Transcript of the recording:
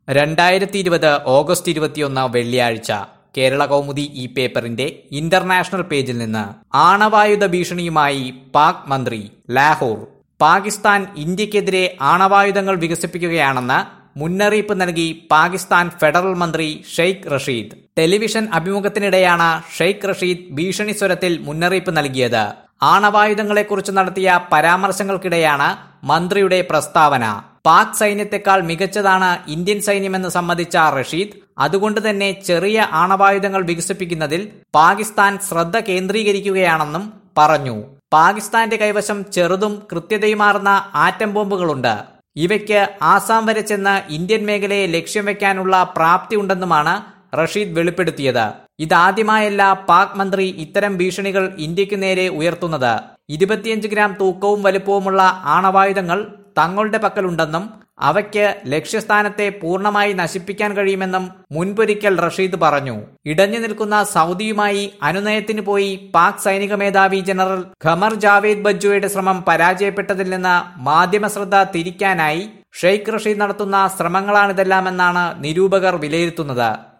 രണ്ടായിരത്തി ഇരുപത് ഓഗസ്റ്റ് ഇരുപത്തിയൊന്ന് വെള്ളിയാഴ്ച കേരള കൗമുദി ഈ പേപ്പറിന്റെ ഇന്റർനാഷണൽ പേജിൽ നിന്ന് ആണവായുധ ഭീഷണിയുമായി പാക് മന്ത്രി ലാഹോർ പാകിസ്ഥാൻ ഇന്ത്യക്കെതിരെ ആണവായുധങ്ങൾ വികസിപ്പിക്കുകയാണെന്ന് മുന്നറിയിപ്പ് നൽകി പാകിസ്ഥാൻ ഫെഡറൽ മന്ത്രി ഷെയ്ഖ് റഷീദ് ടെലിവിഷൻ അഭിമുഖത്തിനിടെയാണ് ഷെയ്ഖ് റഷീദ് ഭീഷണി സ്വരത്തിൽ മുന്നറിയിപ്പ് നൽകിയത് ആണവായുധങ്ങളെക്കുറിച്ച് നടത്തിയ പരാമർശങ്ങൾക്കിടെയാണ് മന്ത്രിയുടെ പ്രസ്താവന പാക് സൈന്യത്തെക്കാൾ മികച്ചതാണ് ഇന്ത്യൻ സൈന്യമെന്ന് സമ്മതിച്ച റഷീദ് അതുകൊണ്ട് തന്നെ ചെറിയ ആണവായുധങ്ങൾ വികസിപ്പിക്കുന്നതിൽ പാകിസ്ഥാൻ ശ്രദ്ധ കേന്ദ്രീകരിക്കുകയാണെന്നും പറഞ്ഞു പാകിസ്ഥാന്റെ കൈവശം ചെറുതും കൃത്യതയുമാർന്ന ആറ്റം ബോംബുകളുണ്ട് ഇവയ്ക്ക് ആസാം വരെ ചെന്ന് ഇന്ത്യൻ മേഖലയെ ലക്ഷ്യം വെക്കാനുള്ള പ്രാപ്തി ഉണ്ടെന്നുമാണ് റഷീദ് വെളിപ്പെടുത്തിയത് ഇതാദ്യമായല്ല പാക് മന്ത്രി ഇത്തരം ഭീഷണികൾ ഇന്ത്യക്കു നേരെ ഉയർത്തുന്നത് ഇരുപത്തിയഞ്ച് ഗ്രാം തൂക്കവും വലുപ്പവുമുള്ള ആണവായുധങ്ങൾ തങ്ങളുടെ പക്കലുണ്ടെന്നും അവയ്ക്ക് ലക്ഷ്യസ്ഥാനത്തെ പൂർണ്ണമായി നശിപ്പിക്കാൻ കഴിയുമെന്നും മുൻപൊരിക്കൽ റഷീദ് പറഞ്ഞു ഇടഞ്ഞു നിൽക്കുന്ന സൗദിയുമായി അനുനയത്തിന് പോയി പാക് സൈനിക മേധാവി ജനറൽ ഖമർ ജാവേദ് ബജ്ജുയുടെ ശ്രമം പരാജയപ്പെട്ടതിൽ നിന്ന് മാധ്യമ ശ്രദ്ധ തിരിക്കാനായി ഷെയ്ഖ് റഷീദ് നടത്തുന്ന ശ്രമങ്ങളാണിതെല്ലാമെന്നാണ് നിരൂപകർ വിലയിരുത്തുന്നത്